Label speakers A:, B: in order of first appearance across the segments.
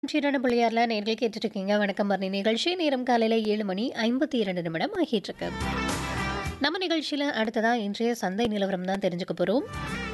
A: சீரான புள்ளியாரில் நேர்கள் கேட்டுட்ருக்கீங்க வணக்கம் பரணி நிகழ்ச்சி நேரம் காலையில் ஏழு மணி ஐம்பத்தி இரண்டு நிமிடம் ஆகிட்டுருக்கு நம்ம நிகழ்ச்சியில் அடுத்ததாக இன்றைய சந்தை நிலவரம் தான் தெரிஞ்சுக்க போகிறோம்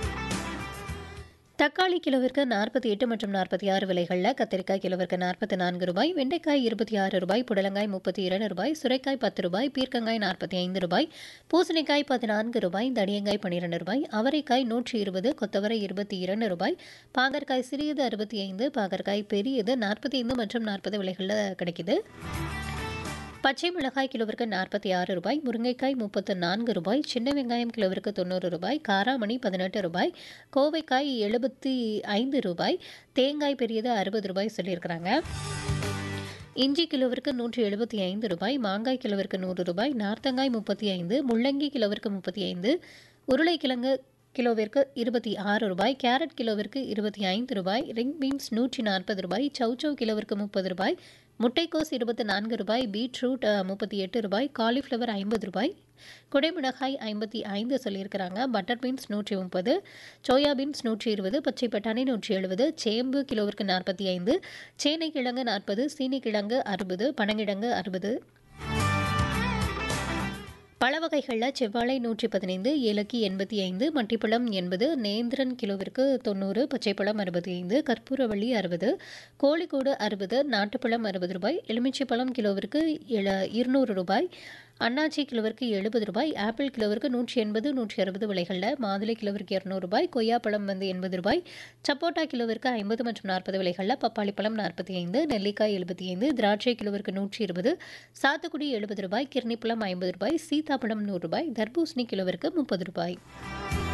A: தக்காளி கிலோவிற்கு நாற்பத்தி எட்டு மற்றும் நாற்பத்தி ஆறு விலைகளில் கத்திரிக்காய் கிலோவிற்கு நாற்பத்தி நான்கு ரூபாய் வெண்டைக்காய் இருபத்தி ஆறு ரூபாய் புடலங்காய் முப்பத்தி இரண்டு ரூபாய் சுரைக்காய் பத்து ரூபாய் பீர்க்கங்காய் நாற்பத்தி ஐந்து ரூபாய் பூசணிக்காய் பதினான்கு ரூபாய் தடியங்காய் பன்னிரெண்டு ரூபாய் அவரைக்காய் நூற்றி இருபது கொத்தவரை இருபத்தி இரண்டு ரூபாய் பாகற்காய் சிறியது அறுபத்தி ஐந்து பாகற்காய் பெரியது நாற்பத்தி ஐந்து மற்றும் நாற்பது விலைகளில் கிடைக்குது பச்சை மிளகாய் கிலோவிற்கு நாற்பத்தி ஆறு ரூபாய் முருங்கைக்காய் முப்பத்து நான்கு ரூபாய் சின்ன வெங்காயம் கிலோவிற்கு தொண்ணூறு ரூபாய் காராமணி பதினெட்டு ரூபாய் கோவைக்காய் எழுபத்தி ஐந்து ரூபாய் தேங்காய் பெரியது அறுபது ரூபாய் சொல்லியிருக்கிறாங்க இஞ்சி கிலோவிற்கு நூற்றி எழுபத்தி ஐந்து ரூபாய் மாங்காய் கிலோவிற்கு நூறு ரூபாய் நார்த்தங்காய் முப்பத்தி ஐந்து முள்ளங்கி கிலோவிற்கு முப்பத்தி ஐந்து உருளைக்கிழங்கு கிலோவிற்கு இருபத்தி ஆறு ரூபாய் கேரட் கிலோவிற்கு இருபத்தி ஐந்து ரூபாய் ரிங் பீன்ஸ் நூற்றி நாற்பது ரூபாய் சௌச்சௌ கிலோவிற்கு முப்பது ரூபாய் முட்டைக்கோஸ் இருபத்தி நான்கு ரூபாய் பீட்ரூட் அஹ், முப்பத்தி எட்டு ரூபாய் காலிஃப்ளவர் ஐம்பது ரூபாய் குடைமிளகாய் ஐம்பத்தி ஐந்து சொல்லியிருக்கிறாங்க பட்டர் பீன்ஸ் நூற்றி முப்பது சோயா பீன்ஸ் நூற்றி இருபது பச்சை பட்டாணி நூற்றி எழுபது சேம்பு கிலோவிற்கு நாற்பத்தி ஐந்து சேனை கிழங்கு நாற்பது சீனி கிழங்கு அறுபது பனங்கிழங்கு அறுபது பழ வகைகளில் செவ்வாழை நூற்றி பதினைந்து ஏலக்கி எண்பத்தி ஐந்து மட்டிப்பழம் எண்பது நேந்திரன் கிலோவிற்கு தொண்ணூறு பச்சைப்பழம் அறுபத்தி ஐந்து கற்பூரவள்ளி அறுபது கோழிக்கூடு அறுபது நாட்டுப்பழம் அறுபது ரூபாய் எலுமிச்சைப்பழம் கிலோவிற்கு எழு இருநூறு ரூபாய் அன்னாச்சி கிலோவிற்கு எழுபது ரூபாய் ஆப்பிள் கிலோவிற்கு நூற்றி எண்பது நூற்றி அறுபது விலைகளில் மாதுளை கிலோவிற்கு இரநூறு ரூபாய் கொய்யாப்பழம் வந்து எண்பது ரூபாய் சப்போட்டா கிலோவிற்கு ஐம்பது மற்றும் நாற்பது விலைகளில் பப்பாளி பழம் நாற்பத்தி ஐந்து நெல்லிக்காய் எழுபத்தி ஐந்து திராட்சை கிலோவிற்கு நூற்றி இருபது சாத்துக்குடி எழுபது ரூபாய் கிர்ணிப்பழம் ஐம்பது ரூபாய் சீதாப்பழம் நூறு ரூபாய் தர்பூசணி கிலோவிற்கு முப்பது ரூபாய்